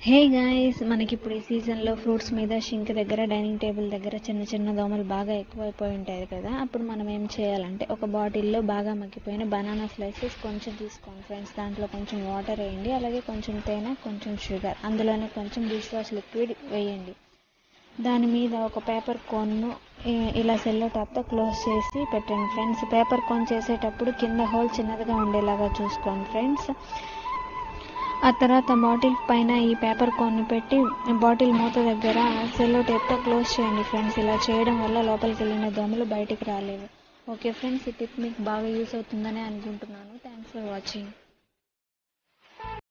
hey guys మనకి ఇప్పుడు ఈ సీజన్లో ఫ్రూట్స్ మీద షింక్ దగ్గర డైనింగ్ టేబుల్ దగ్గర చిన్న చిన్న దోమలు బాగా ఎక్కువైపోయి ఉంటాయి కదా అప్పుడు మనం ఏం చేయాలంటే ఒక బాటిల్లో బాగా మగ్గిపోయిన బనానా స్లైసెస్ కొంచెం తీసుకోండి ఫ్రెండ్స్ దాంట్లో కొంచెం వాటర్ వేయండి అలాగే కొంచెం తేనె కొంచెం షుగర్ అందులోనే కొంచెం డిష్ వాష్ లిక్విడ్ వేయండి దాని మీద ఒక పేపర్ కోన్ను ఈ- ఇలా సెల్లో టాప్తో క్లోజ్ చేసి పెట్టండి ఫ్రెండ్స్ పేపర్ కోన్ చేసేటప్పుడు కింద హోల్ చిన్నదిగా ఉండేలాగా చూసుకోండి ఫ్రెండ్స్ ఆ తర్వాత బాటిల్ పైన ఈ పేపర్ కోన్ను పెట్టి బాటిల్ మూత దగ్గర సెల్లో టేప్తో క్లోజ్ చేయండి ఫ్రెండ్స్ ఇలా చేయడం వల్ల లోపలికి వెళ్ళిన దోమలు బయటికి రాలేవు ఓకే ఫ్రెండ్స్ ఈ టిప్ మీకు బాగా యూస్ అవుతుందని అనుకుంటున్నాను థ్యాంక్స్ ఫర్ వాచింగ్